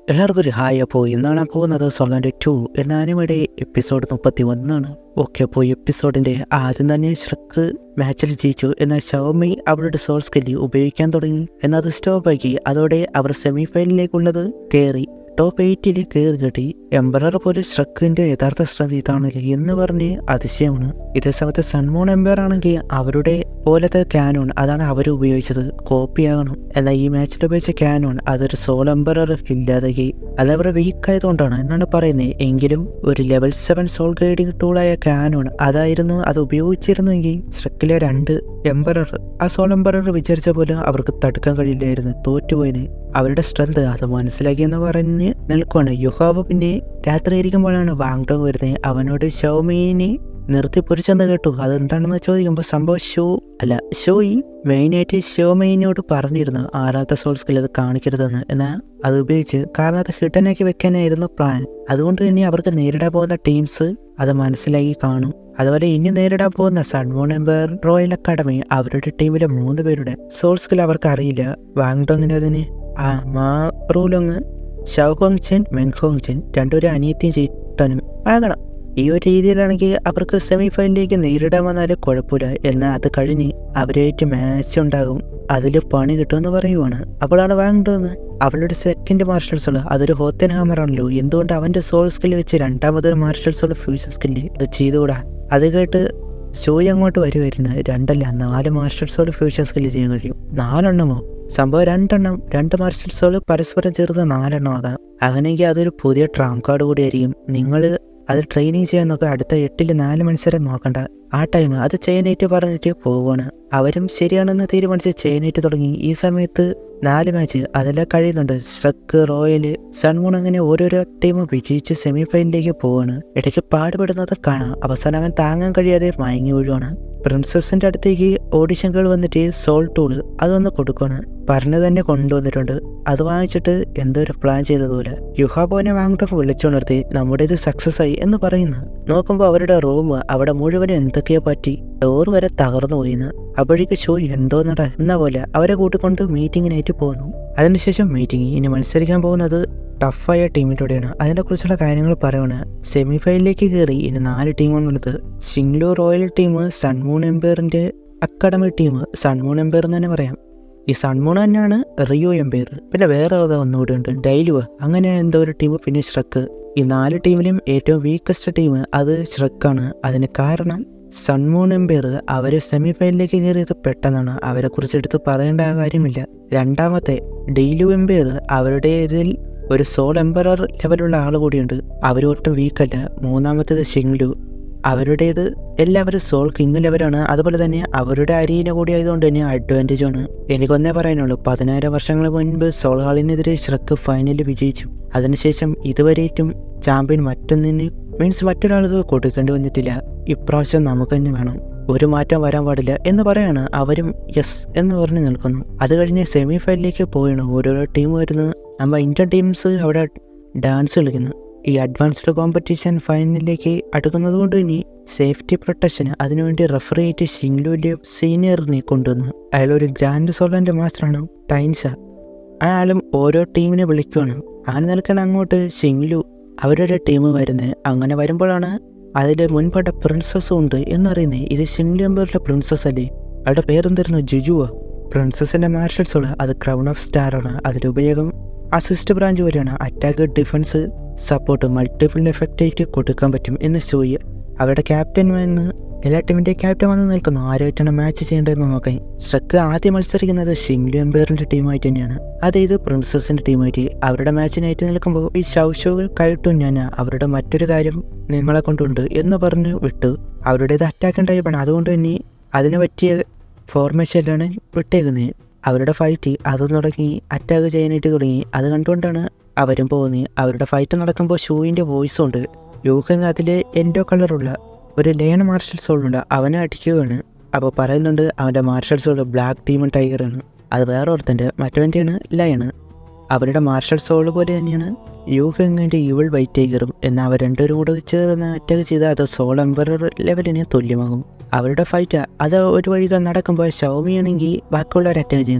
എല്ലാവർക്കും ഒരു ഹായ് അപ്പോൾ ഇന്നാണ് പോകുന്നത് സൊളാൻ്റെ ടു എന്ന ആനിമയുടെ എപ്പിസോഡ് മുപ്പത്തി ഒന്നാണ് ഓക്കെ അപ്പോൾ എപ്പിസോഡിൻ്റെ ആദ്യം തന്നെ ഷ്രക്ക് മാച്ചിൽ ജയിച്ചു എന്നാൽ ഷവമി അവരുടെ സോൾ സ്കില്ല് ഉപയോഗിക്കാൻ തുടങ്ങി എന്നാൽ അത് സ്റ്റോപ്പാക്കി അതോടെ അവർ സെമി ഫൈനലിലേക്കുള്ളത് കയറി ടോപ്പ് എയ്റ്റിൽ കയറി കെട്ടി എംബറർ പോലും ഷ്രക്കിന്റെ യഥാർത്ഥ ശ്രദ്ധ ഇതാണല്ലേ എന്ന് പറഞ്ഞ് അതിശയമാണ് ഇതേ സമയത്ത് സൺമോൺ എംബർ ആണെങ്കിൽ അവരുടെ പോലത്തെ ക്യാനോൺ അതാണ് അവർ ഉപയോഗിച്ചത് കോപ്പിയാകണം എന്നാൽ ഈ മാച്ചിൽ ഉപയോഗിച്ച ക്യാനോൺ അതൊരു സോൾ എംബറർ ഇല്ലാതാക്കി അത് അവർ വീക്ക് ആയതുകൊണ്ടാണ് എന്നാണ് പറയുന്നത് എങ്കിലും ഒരു ലെവൽ സെവൻ സോൾ ഗൈഡിംഗ് ടൂളായ ക്യാനോൺ അതായിരുന്നു അത് ഉപയോഗിച്ചിരുന്നുവെങ്കിൽ ഷ്രക്കിലെ രണ്ട് എംബറർ ആ സോൾ എംബറർ വിചാരിച്ച പോലും അവർക്ക് തടുക്കാൻ കഴിയില്ലായിരുന്നു തോറ്റുപോയിന് അവരുടെ സ്ട്രെങ്ത് അത് മനസ്സിലാക്കിയെന്ന് പറഞ്ഞ് നിൽക്കുവാണ് യുഹാവ് പിന്നെ രാത്രി ഇരിക്കുമ്പോഴാണ് വാങ്ടോങ് വരുന്നത് അവനോട് ഷൗമീനെ നിർത്തി പൊരിച്ചെന്ന് കേട്ടു അതെന്താണെന്ന് ചോദിക്കുമ്പോൾ സംഭവം ഷോ അല്ല ഷോയി മെയിനായിട്ട് ഷോമെയിനോട് പറഞ്ഞിരുന്നു ആറാമത്തെ സോൾ സ്കിൽ അത് കാണിക്കരുതെന്ന് എന്നാൽ അത് ഉപയോഗിച്ച് കാരണം അത് ഹിഡനാക്കി വെക്കാനായിരുന്നു പ്ലാൻ അതുകൊണ്ട് തന്നെ അവർക്ക് നേരിടാൻ പോകുന്ന ടീംസ് അത് മനസ്സിലാക്കി കാണും അതുപോലെ ഇനി നേരിടാൻ പോകുന്ന സൺമോൺ എംബർ റോയൽ അക്കാഡമി അവരുടെ ടീമിലെ മൂന്ന് പേരുടെ സോൾ സ്കിൽ അവർക്ക് അറിയില്ല വാങ്ടോങ്ങിന് അതിന് ആ മാ റൂലൊങ് ഷൗഹോങ് ചെൻ മെൻഹോങ് ചെൻ രണ്ടുപേരും അനിയത്തിയും ചേട്ടനും ആകണം ഈ ഒരു രീതിയിലാണെങ്കിൽ അവർക്ക് സെമി ഫൈനലിലേക്ക് നേരിടാൻ വന്നാലും കുഴപ്പമില്ല എന്നാൽ അത് കഴിഞ്ഞ് അവരായിട്ട് മാച്ച് ഉണ്ടാകും അതിൽ പണി കിട്ടുമെന്ന് പറയുവാണ് അപ്പോഴാണ് വാങ്ങേണ്ടതെന്ന് അവളുടെ സെക്കൻഡ് മാർഷൽ സോൾ അതൊരു ഹോത്തൻ ഹാമർ ആണല്ലോ എന്തുകൊണ്ട് അവന്റെ സോൾ സ്കില്ല് വെച്ച് രണ്ടാമതൊരു മാർഷൽ സോൾ ഫ്യൂച്ചർ സ്കില്ല് അത് ചെയ്തുകൂടാ അത് കേട്ട് ഷോയി അങ്ങോട്ട് വരുമായിരുന്നു രണ്ടല്ല നാല് മാർഷൽ സോൾ ഫ്യൂച്ചർ സ്കില്ല് ചെയ്യാൻ കഴിയും നാലെണ്ണമോ സംഭവം രണ്ടെണ്ണം രണ്ട് മാർഷൽ സോൾ പരസ്പരം ചേർത്ത് നാലെണ്ണം ആകാം അങ്ങനെയെങ്കിൽ അതൊരു പുതിയ ട്രാം കാർഡ് കൂടിയായിരിക്കും നിങ്ങൾ അത് ട്രെയിനിങ് ചെയ്യാൻ നോക്കുക അടുത്ത എട്ടിൽ നാല് മത്സരം നോക്കണ്ട ആ ടൈം അത് ചെയ്യാനായിട്ട് പറഞ്ഞിട്ട് പോവുകയാണ് അവരും ശരിയാണെന്ന് തീരുമാനിച്ച് ചെയ്യാനായിട്ട് തുടങ്ങി ഈ സമയത്ത് നാല് മാച്ച് അതെല്ലാം കഴിയുന്നുണ്ട് സ്ട്രക്ക് റോയല് സൺമൂൺ അങ്ങനെ ഓരോരോ ടീമും വിജയിച്ച് സെമി ഫൈനലിലേക്ക് പോവാണ് ഇടയ്ക്ക് പാടുപെടുന്നത് കാണാം അവസാനം അവൻ താങ്ങാൻ കഴിയാതെ മയങ്ങി വീഴുവാണ് പ്രിൻസസിന്റെ അടുത്തേക്ക് ഓഡിഷനുകൾ വന്നിട്ട് സോൾ ടൂള് അതൊന്ന് കൊടുക്കുകയാണ് പറഞ്ഞു തന്നെ കൊണ്ടുവന്നിട്ടുണ്ട് അത് വാങ്ങിച്ചിട്ട് എന്തോ ഒരു പ്ലാൻ ചെയ്തതുപോലെ യുഹാബോനെ വാങ്ങിട്ടൊക്കെ വിളിച്ചുണർത്തി നമ്മുടെ ഇത് സക്സസ് ആയി എന്ന് പറയുന്നു നോക്കുമ്പോൾ അവരുടെ റൂം അവിടെ മുഴുവനും എന്തൊക്കെയോ പറ്റി ഡോർ വരെ തകർന്നു പോയിന്ന് അപ്പോഴേക്ക് ഷോ എന്തോ നട എന്ന പോലെ അവരെ കൂട്ടിക്കൊണ്ട് മീറ്റിങ്ങിനായിട്ട് പോകുന്നു അതിനുശേഷം മീറ്റിംഗ് ഇനി മത്സരിക്കാൻ പോകുന്നത് ടഫായ ടീമിലൂടെയാണ് അതിനെക്കുറിച്ചുള്ള കാര്യങ്ങൾ പറയുകയാണ് സെമി ഫൈനലിലേക്ക് കയറി ഇനി നാല് ടീമാണുള്ളത് സിംഗ്ലു റോയൽ ടീം സൺമൂൺ എംപയറിന്റെ അക്കാഡമി ടീം സൺമൂൺ എംപയർ എന്ന് തന്നെ പറയാം ഈ സൺമൂൺ തന്നെയാണ് റിയോ എംപയർ പിന്നെ വേറെ ഏതോ ഒന്നുകൂടി ഉണ്ട് ഡൈലുവ അങ്ങനെ എന്തോ ഒരു ടീം പിന്നെ ഷ്രക്ക് ഈ നാല് ടീമിലും ഏറ്റവും വീക്കസ്റ്റ് ടീം അത് ഷ്രക്കാണ് അതിന് കാരണം സൺമൂൺ എംപയർ അവർ സെമി ഫൈനലിലേക്ക് കയറിയത് പെട്ടെന്നാണ് അവരെ കുറിച്ച് എടുത്ത് പറയേണ്ട കാര്യമില്ല രണ്ടാമത്തെ ഡെയിലു എംപയർ അവരുടെ ഇതിൽ ഒരു സോൾ എംപറർ ലെവലുള്ള ആൾ കൂടിയുണ്ട് അവർ ഒട്ടും വീക്കല്ല മൂന്നാമത്തേത് ഷിങ്ലു അവരുടേത് എല്ലാവരും സോൾ കിങ് ലെവലാണ് അതുപോലെ തന്നെ അവരുടെ അരീന കൂടി ആയതുകൊണ്ട് തന്നെ അഡ്വാൻറ്റേജ് ആണ് എനിക്കൊന്നേ പറയാനുള്ളൂ പതിനായിരം വർഷങ്ങൾക്ക് മുൻപ് സോൾ ഹാളിനെതിരെ ഷ്രക്ക് ഫൈനലിൽ വിജയിച്ചു അതിനുശേഷം ഇതുവരെയും ചാമ്പ്യൻ മറ്റൊന്നിന് മീൻസ് മറ്റൊരാൾക്ക് കൊടുക്കേണ്ടി വന്നിട്ടില്ല ഇപ്രാവശ്യം നമുക്ക് തന്നെ വേണം ഒരു മാറ്റം വരാൻ പാടില്ല എന്ന് പറയാണ് അവരും യെസ് എന്ന് പറഞ്ഞ് നിൽക്കുന്നു അത് കഴിഞ്ഞ് സെമി ഫൈനലിലേക്ക് പോയാണ് ഓരോരോ ടീം വരുന്നു നമ്മൾ ഇന്ത്യൻ ടീംസ് അവിടെ ഡാൻസ് കളിക്കുന്നു ഈ അഡ്വാൻസ്ഡ് കോമ്പറ്റീഷൻ ഫൈനലിലേക്ക് അടുക്കുന്നത് കൊണ്ട് തന്നെ സേഫ്റ്റി പ്രൊട്ടക്ഷന് അതിനുവേണ്ടി റെഫറി ആയിട്ട് ഷിംഗ്ലുവിൻ്റെ സീനിയറിനെ കൊണ്ടുവന്നു അയാൾ ഒരു ഗ്രാൻഡ് സോളൻ്റെ മാസ്റ്ററാണ് ടൈൻസ അയാളും ഓരോ ടീമിനെ വിളിക്കുവാണ് അങ്ങനെ നിൽക്കാൻ അങ്ങോട്ട് ഷിംഗ്ലു അവരുടെ ടീം വരുന്നത് അങ്ങനെ വരുമ്പോഴാണ് അതിൽ മുൻപെട്ട പ്രിൻസസ്സും ഉണ്ട് എന്നറിയുന്നത് ഇത് ഷിംഗ്ലു എംബറിലെ പ്രിൻസസ് അല്ലേ അവളുടെ പേരെന്തായിരുന്നു ജുജുവ പ്രിൻസസിന്റെ മാർഷൽ സോള് അത് ക്രൗൺ ഓഫ് സ്റ്റാർ ആണ് അതിന്റെ ഉപയോഗം അസിസ്റ്റ് ബ്രാഞ്ച് വരെയാണ് attack defence support multiple effect ആയിട്ട് കൊടുക്കാൻ പറ്റും എന്ന് ഷോയി അവരുടെ ക്യാപ്റ്റൻ വന്ന് എല്ലാ ടീമിന്റെ ക്യാപ്റ്റൻ വന്ന് നിൽക്കുന്നു ആരുമായിട്ടാണ് മാച്ച് ചെയ്യേണ്ടതെന്ന് നോക്കാൻ ഷ്രക്ക് ആദ്യം മത്സരിക്കുന്നത് ഷിംഗ്ലു എംപയറിന്റെ ടീമായിട്ട് തന്നെയാണ് അത് ഇത് പ്രിൻസസിന്റെ ടീമായിട്ട് അവരുടെ മാച്ചിനായിട്ട് നിൽക്കുമ്പോൾ ഈ ഷൗഷോ കയട്ടും ഞാൻ അവരുടെ മറ്റൊരു കാര്യം നിങ്ങളെ കൊണ്ടുണ്ട് എന്ന് പറഞ്ഞ് വിട്ടു അവരുടേത് അറ്റാക്ക് ടൈപ്പാണ് അതുകൊണ്ട് തന്നെ അതിന് പറ്റിയ ഫോർമേഷനിലാണ് വിട്ടേക്കുന്നത് അവരുടെ ഫൈറ്റ് അത് തുടങ്ങി അറ്റാക്ക് ചെയ്യാനായിട്ട് തുടങ്ങി അത് കണ്ടുകൊണ്ടാണ് അവരും പോകുന്നത് അവരുടെ ഫൈറ്റ് നടക്കുമ്പോൾ ഷൂവിൻ്റെ വോയിസും ഉണ്ട് യൂഹങ് അതിൽ എൻഡോ കളറുള്ള ഒരു ലേൺ മാർഷൽ സോൾ ഉണ്ട് അവനെ അടിക്കുകയാണ് അപ്പോൾ പറയുന്നുണ്ട് അവൻ്റെ മാർഷൽ സോൾ ബ്ലാക്ക് ടീമും ടൈഗറാണ് അത് വേറെ ഒരുത്തൻ്റെ മറ്റവൻ്റെയാണ് ലയണ് അവരുടെ മാർഷൽ സോൾ പോലെ തന്നെയാണ് യൂഹങ്ങിൻ്റെ ഇവൾ വൈറ്റ് ടൈഗറും എന്നാൽ അവർ രണ്ടുപേരും കൂടെ ചേർന്ന് അറ്റാക്ക് ചെയ്താൽ അത് സോൾ എംബറർ ലെവലിന് തുല്യമാകും അവരുടെ ഫൈറ്റ് അത് ഒരു വഴി നടക്കുമ്പോൾ ഷൗമി ആണെങ്കിൽ ബാക്കിയുള്ളവർ അറ്റാക്ക് ചെയ്യുന്നുണ്ട്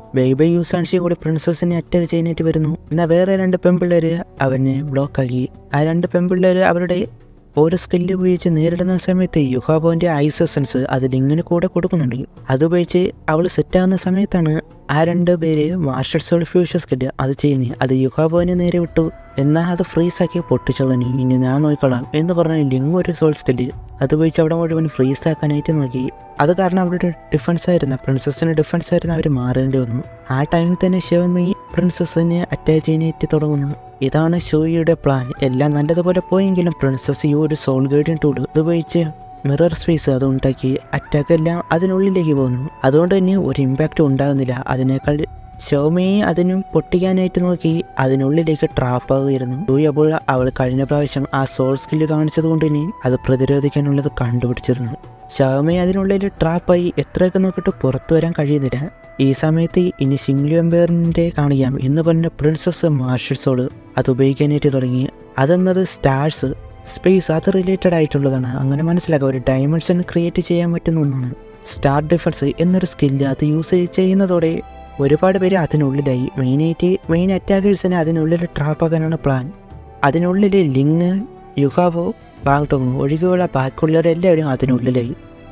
ബൈബൈ യൂസാൻഷി കൂടി പ്രിൻസസിനെ അറ്റാക്ക് ചെയ്യാനായിട്ട് വരുന്നു എന്നാൽ വേറെ രണ്ട് പെൺപിള്ളേർ അവനെ ബ്ലോക്കാക്കി ആ രണ്ട് പെൺപിള്ളേർ അവരുടെ ഓരോ സ്കില്ല് ഉപയോഗിച്ച് നേരിടുന്ന സമയത്ത് യുഹാബോന്റെ ഐസ് എസൻസ് അതിലിങ്ങനെ കൂടെ കൊടുക്കുന്നുണ്ട് അതുപയോഗിച്ച് അവൾ സെറ്റാകുന്ന സമയത്താണ് ആ രണ്ട് പേര് മാർഷൽ സോൾ ഫ്യൂഷൻ സ്കില്ല് അത് ചെയ്യുന്നത് അത് യുഹാബോനെ നേരെ വിട്ടു എന്നാൽ അത് ഫ്രീസാക്കി പൊട്ടിച്ചോളനി ഇനി ഞാൻ നോക്കിക്കൊള്ളാം എന്ന് പറഞ്ഞ ലിങ് ഒരു സോൾ സ്കില്ല് അത് ഉപയോഗിച്ച് അവിടെ മുഴുവൻ ഫ്രീസ് ആക്കാനായിട്ട് നോക്കി അത് കാരണം അവരുടെ ഡിഫൻസ് ആയിരുന്ന പ്രിൻസസിന് ഡിഫൻസ് ആയിരുന്നു അവർ മാറേണ്ടി വന്നു ആ ടൈമിൽ തന്നെ ശിവമി പ്രിൻസസിനെ അറ്റാക്ക് ചെയ്യാനായിട്ട് തുടങ്ങുന്നു ഇതാണ് ഷോയിയുടെ പ്ലാൻ എല്ലാം നല്ലതുപോലെ പോയെങ്കിലും പ്രിൻസസ് ഈ ഒരു സോൾ ഗൈഡിങ് ടൂൾ ഇത് ഉപയോഗിച്ച് മിറർ സ്പേസ് അത് ഉണ്ടാക്കി അറ്റാക്ക് എല്ലാം അതിനുള്ളിലേക്ക് പോകുന്നു അതുകൊണ്ട് തന്നെ ഒരു ഇമ്പാക്റ്റും ഉണ്ടാകുന്നില്ല അതിനേക്കാൾ ഷോമയെ അതിനും പൊട്ടിക്കാനായിട്ട് നോക്കി അതിനുള്ളിലേക്ക് ട്രാപ്പ് ആവുകയായിരുന്നു ടൂയി അപ്പോൾ അവൾ കഴിഞ്ഞ പ്രാവശ്യം ആ സോൾ സ്കില്ല് കാണിച്ചത് കൊണ്ട് തന്നെ അത് പ്രതിരോധിക്കാനുള്ളത് കണ്ടുപിടിച്ചിരുന്നു ഷാമയെ അതിനുള്ളിൽ ട്രാപ്പായി എത്രയൊക്കെ നോക്കിയിട്ട് പുറത്തു വരാൻ കഴിയുന്നില്ല ഈ സമയത്ത് ഇനി സിംഗ്ലി എംപയറിൻ്റെ കാണിക്കാം എന്ന് പറഞ്ഞ പ്രിൻസസ് മാർഷൽ സോള് അത് ഉപയോഗിക്കാനായിട്ട് തുടങ്ങി അതെന്നത് സ്റ്റാർസ് സ്പേസ് അത് റിലേറ്റഡ് ആയിട്ടുള്ളതാണ് അങ്ങനെ മനസ്സിലാക്കുക ഒരു ഡയമെൻഷൻ ക്രിയേറ്റ് ചെയ്യാൻ പറ്റുന്ന ഒന്നാണ് സ്റ്റാർ ഡിഫൻസ് എന്നൊരു സ്കില്ല് അത് യൂസ് ചെയ്യുന്നതോടെ ഒരുപാട് പേര് അതിനുള്ളിലായി മെയിനായിട്ട് മെയിൻ അറ്റാക്കേഴ്സിനെ അതിനുള്ളിൽ ട്രാപ്പാക്കാനാണ് പ്ലാൻ അതിനുള്ളിൽ ലിങ് യുഹാവോ ബാങ്ടോങ് ഒഴികെയുള്ള ബാക്കിയുള്ളവരെല്ലാവരും അതിനുള്ളിലായി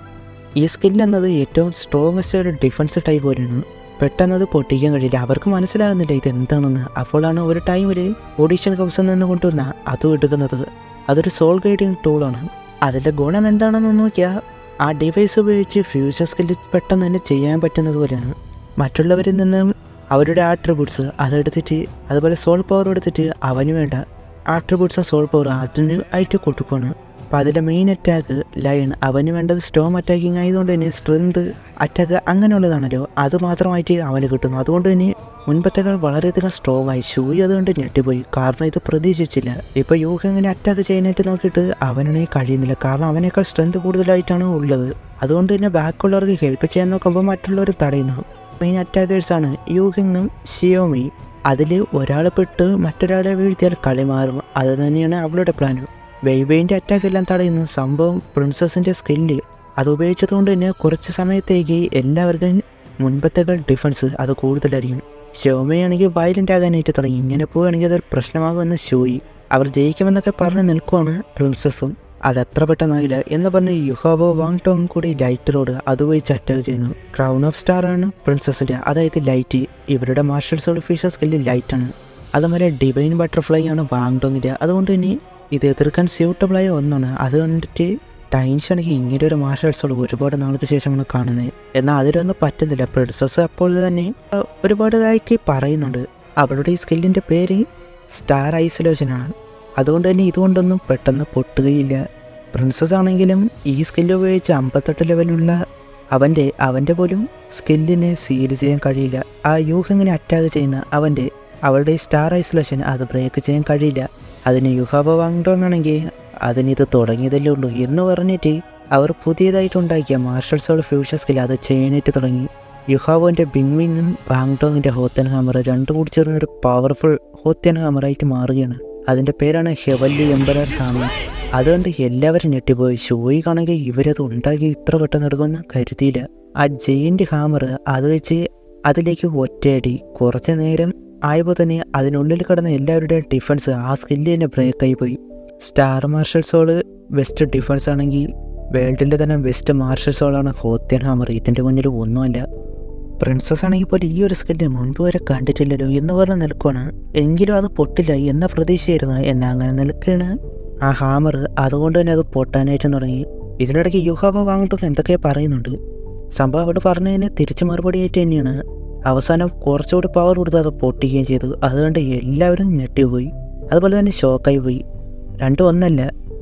ഈ സ്കിൽ എന്നത് ഏറ്റവും സ്ട്രോങ്ങസ്റ്റ് ഒരു ഡിഫൻസ് ടൈപ്പ് പോലെയാണ് പെട്ടെന്ന് അത് പൊട്ടിക്കാൻ കഴിയില്ല അവർക്ക് മനസ്സിലാകുന്നില്ല ഇത് എന്താണെന്ന് അപ്പോഴാണ് ഒരു ടൈമിൽ ഓഡീഷൻ ഹൗസിൽ നിന്ന് കൊണ്ടുവന്ന അതും എടുക്കുന്നത് അതൊരു സോൾ ഗൈഡിങ് ടൂളാണ് അതിൻ്റെ ഗുണം എന്താണെന്ന് നോക്കിയാൽ ആ ഡിവൈസ് ഉപയോഗിച്ച് ഫ്യൂച്ചർ സ്കില്ല് പെട്ടെന്ന് തന്നെ ചെയ്യാൻ പറ്റുന്നത് പോലെയാണ് മറ്റുള്ളവരിൽ നിന്നും അവരുടെ ആട്രിബ്യൂട്ട്സ് അതെടുത്തിട്ട് അതുപോലെ സോൾ പവർ എടുത്തിട്ട് അവന് വേണ്ട ആട്രിബ്യൂട്ട്സ് സോൾ പവർ അതിന് ആയിട്ട് കൊടുക്കുകയാണ് അപ്പോൾ അതിൻ്റെ മെയിൻ അറ്റാക്ക് ലയൺ അവന് വേണ്ടത് സ്റ്റോം അറ്റാക്കിങ് ആയതുകൊണ്ട് തന്നെ സ്ട്രെങ്ത് അറ്റാക്ക് അങ്ങനെയുള്ളതാണല്ലോ അത് മാത്രമായിട്ട് അവന് കിട്ടുന്നു അതുകൊണ്ട് തന്നെ മുൻപത്തേക്കാൾ വളരെയധികം സ്ട്രോങ് ആയി ഷൂയി അതുകൊണ്ട് ഞെട്ടിപ്പോയി കാരണം ഇത് പ്രതീക്ഷിച്ചില്ല ഇപ്പോൾ യൂഹ ഇങ്ങനെ അറ്റാക്ക് ചെയ്യാനായിട്ട് നോക്കിയിട്ട് അവനാണെങ്കിൽ കഴിയുന്നില്ല കാരണം അവനേക്കാൾ സ്ട്രെങ്ത് കൂടുതലായിട്ടാണ് ഉള്ളത് അതുകൊണ്ട് തന്നെ ബാക്കുള്ളവർക്ക് ഹെൽപ്പ് ചെയ്യാൻ നോക്കുമ്പോൾ മറ്റുള്ളവർ തടയുന്നു മെയിൻ അറ്റാക്കേഴ്സാണ് യൂഹിങ്ങും ഷിയോമി അതിൽ ഒരാൾ പെട്ട് മറ്റൊരാളെ വീഴ്ത്തിയാൽ കളി മാറും അത് തന്നെയാണ് അവളുടെ പ്ലാനും ബെയ്ബെയിൻ്റെ അറ്റാക്ക് എല്ലാം തടയുന്നു സംഭവം പ്രിൻസസിൻ്റെ സ്കില്ല് അത് ഉപയോഗിച്ചതുകൊണ്ട് തന്നെ കുറച്ച് സമയത്തേക്ക് എല്ലാവർക്കും മുൻപത്തേക്കാൾ ഡിഫൻസ് അത് കൂടുതലായിരിക്കും ഷോമയാണെങ്കിൽ വയലൻ്റ് ആകാനായിട്ട് തുടങ്ങി ഇങ്ങനെ പോവുകയാണെങ്കിൽ അതൊരു പ്രശ്നമാകുമെന്ന് ഷോയി അവർ ജയിക്കുമെന്നൊക്കെ പറഞ്ഞ് നിൽക്കുവാണ് പ്രിൻസസും അത് എത്ര പെട്ടെന്നായില്ല എന്ന് പറഞ്ഞ് യുഹോബോ വാങ് ടോങ് കൂടി ലൈറ്ററോട് അതുപയോഗിച്ച് അറ്റാക്ക് ചെയ്യുന്നു ക്രൗൺ ഓഫ് സ്റ്റാർ ആണ് പ്രിൻസസിൻ്റെ അതായത് ലൈറ്റ് ഇവരുടെ മാർഷൽ സോൾ ഫീച്ചർ സ്കില്ല് ലൈറ്റാണ് അതുപോലെ ഡിവൈൻ ബട്ടർഫ്ലൈ ആണ് വാങ് ടോങ്ങിൻ്റെ അതുകൊണ്ട് തന്നെ ഇത് എതിർക്കാൻ സ്യൂട്ടബിളായ ഒന്നാണ് അത് കണ്ടിട്ട് ടൈൻസ് ആണെങ്കിൽ ഇങ്ങനെ ഒരു മാർഷൽ സോൾ ഒരുപാട് നാൾക്ക് ശേഷമാണ് കാണുന്നത് എന്നാൽ അതിലൊന്നും പറ്റുന്നില്ല പ്രിൻസസ് അപ്പോൾ തന്നെ അഹ്, ഒരുപാട് ഇതാക്കി പറയുന്നുണ്ട് അവളുടെ ഈ സ്കില്ലിൻ്റെ പേര് സ്റ്റാർ ഐസൊലേഷൻ ആണ് അതുകൊണ്ട് തന്നെ ഇതുകൊണ്ടൊന്നും പെട്ടെന്ന് പൊട്ടുകയില്ല പ്രിൻസസ് ആണെങ്കിലും ഈ സ്കില്ല് ഉപയോഗിച്ച് അമ്പത്തെട്ട് ലെവലുള്ള അവൻ്റെ അവൻ്റെ പോലും സ്കില്ലിനെ സീൽ ചെയ്യാൻ കഴിയില്ല ആ യൂഹ് ഇങ്ങനെ അറ്റാക്ക് ചെയ്യുന്ന അവൻ്റെ അവളുടെ ഈ സ്റ്റാർ ഐസൊലേഷൻ അത് ബ്രേക്ക് ചെയ്യാൻ കഴിയില്ല അതിന് യുഹാബ വാങ്ങണമെന്നാണെങ്കിൽ അതിനിത് തുടങ്ങിയതല്ലേ ഉള്ളൂ എന്ന് പറഞ്ഞിട്ട് അവർ പുതിയതായിട്ടുണ്ടാക്കിയ മാർഷൽ സോൾ ഫ്യൂഷൻ സ്കിൽ അത് ചെയ്യാനായിട്ട് തുടങ്ങി യുഹാവോൻ്റെ ബിങ്വിങ്ങും ബാങ്ടോങ്ങിൻ്റെ ഹോത്തൻ ഹാമർ രണ്ടും കൂടി ചേർന്ന ഒരു പവർഫുൾ ഹോത്തൻ ഹാമറായിട്ട് മാറുകയാണ് അതിൻ്റെ പേരാണ് ഹെവല്ലി എംബറർ ഹാമർ അതുകൊണ്ട് എല്ലാവരും ഞെട്ടിപ്പോയി ഷോയി കാണെങ്കിൽ ഇവരത് ഉണ്ടാക്കി ഇത്ര പെട്ടെന്ന് എടുക്കുമെന്ന് കരുതിയില്ല ആ ജെയിൻ്റ് ഹാമർ അത് വെച്ച് അതിലേക്ക് ഒറ്റയടി കുറച്ച് നേരം ആയപ്പോൾ തന്നെ അതിനുള്ളിൽ കിടന്ന എല്ലാവരുടെയും ഡിഫൻസ് ആ സ്കില്ല് തന്നെ ബ്രേക്കായി പോയി star martial soul best defence ആണെങ്കിൽ വേൾഡിൻ്റെ തന്നെ ബെസ്റ്റ് മാർഷൽ സോളാണ് ഹോത്യൻ ഹാമർ ഇതിൻ്റെ മുന്നിൽ ഒന്നുമല്ല പ്രിൻസസ് ആണെങ്കിൽ പോലും ഈ ഒരു സ്കില്ല് മുൻപ് വരെ കണ്ടിട്ടില്ലല്ലോ എന്ന് പറഞ്ഞ് നിൽക്കുവാണ് എങ്കിലും അത് പൊട്ടില്ല എന്ന പ്രതീക്ഷയായിരുന്നു എന്നാൽ അങ്ങനെ നിൽക്കുകയാണ് ആ ഹാമർ അതുകൊണ്ട് തന്നെ അത് പൊട്ടാനായിട്ട് തുടങ്ങി ഇതിനിടയ്ക്ക് യുഹാബ വാങ്ങിട്ടൊക്കെ എന്തൊക്കെയോ പറയുന്നുണ്ട് സംഭവം അവിടെ പറഞ്ഞതിന് തിരിച്ചു മറുപടിയായിട്ട് തന്നെയാണ് അവസാനം കുറച്ചുകൂടി പവർ കൊടുത്ത് അത് പൊട്ടിക്കുകയും ചെയ്തു അതുകൊണ്ട് എല്ലാവരും ഞെട്ടിപ്പോയി അതുപോലെ തന്നെ ഷോക്കായി പോയി രണ്ടും ഒന്നല്ല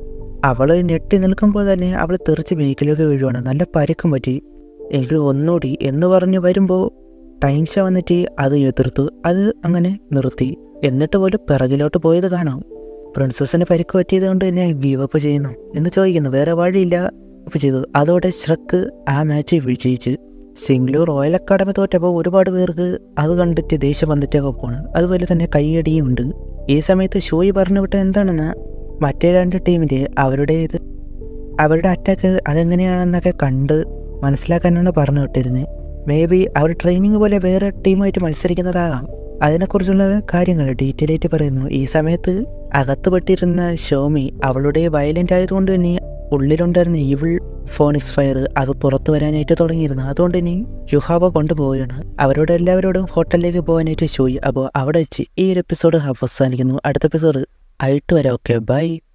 അവൾ ഞെട്ടി നിൽക്കുമ്പോൾ തന്നെ അവൾ തെറിച്ച് ബേക്കിലേക്ക് വീഴുവാണ് നല്ല പരുക്കം പറ്റി എങ്കിൽ ഒന്നുകൂടി എന്ന് പറഞ്ഞ് വരുമ്പോൾ ടൈംഷ വന്നിട്ട് അത് എതിർത്തു അത് അങ്ങനെ നിർത്തി എന്നിട്ട് പോലും പിറകിലോട്ട് പോയത് കാണാം പ്രിൻസസിന് പരിക്ക് പറ്റിയത് കൊണ്ട് തന്നെ ഗീവപ്പ് ചെയ്യുന്നു എന്ന് ചോദിക്കുന്നു വേറെ വഴിയില്ല up ചെയ്തു അതോടെ ഷ്രക്ക് ആ മാച്ച് വിജയിച്ച് സിംഗ്ലു റോയൽ അക്കാഡമി തോറ്റപ്പോൾ ഒരുപാട് പേർക്ക് അത് കണ്ടിട്ട് ദേഷ്യം വന്നിട്ടൊക്കെ പോണ് അതുപോലെ തന്നെ കൈയടിയും ഉണ്ട് ഈ സമയത്ത് ഷോയി പറഞ്ഞു വിട്ട എന്താണെന്ന് മറ്റേ രണ്ട് ടീമിൻ്റെ അവരുടെ ഇത് അവരുടെ അറ്റാക്ക് അതെങ്ങനെയാണെന്നൊക്കെ കണ്ട് മനസ്സിലാക്കാനാണ് പറഞ്ഞു വിട്ടിരുന്നത് മേ ബി അവർ ട്രെയിനിങ് പോലെ വേറെ ടീമായിട്ട് മത്സരിക്കുന്നതാകാം അതിനെക്കുറിച്ചുള്ള കാര്യങ്ങൾ ഡീറ്റെയിൽ ആയിട്ട് പറയുന്നു ഈ സമയത്ത് അകത്ത് പെട്ടിരുന്ന ഷോമി അവളുടെ വയലൻ്റ് ആയതുകൊണ്ട് തന്നെ ഉള്ളിലുണ്ടായിരുന്ന ഇവിൾ ഫോണിക്സ് ഫയർ അത് പുറത്തു വരാനായിട്ട് തുടങ്ങിയിരുന്നു അതുകൊണ്ട് ഇനി യുഹാവ കൊണ്ടുപോവുകയാണ് അവരോട് എല്ലാവരോടും ഹോട്ടലിലേക്ക് പോകാനായിട്ട് ചോയി അപ്പോൾ അവിടെ വെച്ച് ഈ ഒരു എപ്പിസോഡ് അവസാനിക്കുന്നു അടുത്ത എപ്പിസോഡ് ആയിട്ട് വരാം ഓക്കെ ബൈ